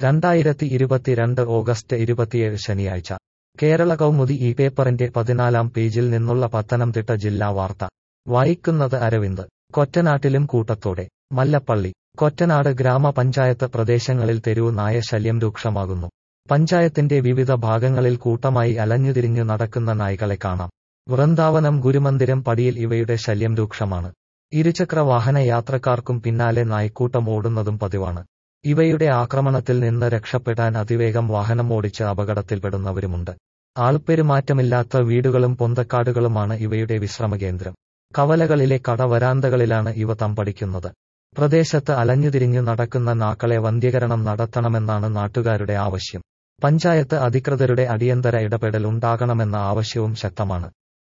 രണ്ടായിരത്തി ഇരുപത്തിരണ്ട് ഓഗസ്റ്റ് ഇരുപത്തിയേഴ് ശനിയാഴ്ച കേരള കൗമുദി ഈ പേപ്പറിന്റെ പതിനാലാം പേജിൽ നിന്നുള്ള പത്തനംതിട്ട ജില്ലാ വാർത്ത വായിക്കുന്നത് അരവിന്ദ് കൊറ്റനാട്ടിലും കൂട്ടത്തോടെ മല്ലപ്പള്ളി കൊറ്റനാട് ഗ്രാമപഞ്ചായത്ത് പ്രദേശങ്ങളിൽ തെരുവു നായ ശല്യം രൂക്ഷമാകുന്നു പഞ്ചായത്തിന്റെ വിവിധ ഭാഗങ്ങളിൽ കൂട്ടമായി അലഞ്ഞുതിരിഞ്ഞു നടക്കുന്ന നായ്ക്കളെ കാണാം വൃന്ദാവനം ഗുരുമന്ദിരം പടിയിൽ ഇവയുടെ ശല്യം രൂക്ഷമാണ് ഇരുചക്ര വാഹന യാത്രക്കാർക്കും പിന്നാലെ നായ്ക്കൂട്ടം ഓടുന്നതും പതിവാണ് ഇവയുടെ ആക്രമണത്തിൽ നിന്ന് രക്ഷപ്പെടാൻ അതിവേഗം വാഹനം ഓടിച്ച് അപകടത്തിൽപ്പെടുന്നവരുമുണ്ട് ആൾപ്പെരുമാറ്റമില്ലാത്ത വീടുകളും പൊന്തക്കാടുകളുമാണ് ഇവയുടെ വിശ്രമകേന്ദ്രം കവലകളിലെ കടവരാന്തകളിലാണ് ഇവ തമ്പടിക്കുന്നത് പ്രദേശത്ത് അലഞ്ഞുതിരിഞ്ഞു നടക്കുന്ന നാക്കളെ വന്ധ്യകരണം നടത്തണമെന്നാണ് നാട്ടുകാരുടെ ആവശ്യം പഞ്ചായത്ത് അധികൃതരുടെ അടിയന്തര ഇടപെടൽ ഉണ്ടാകണമെന്ന ആവശ്യവും ശക്തമാണ്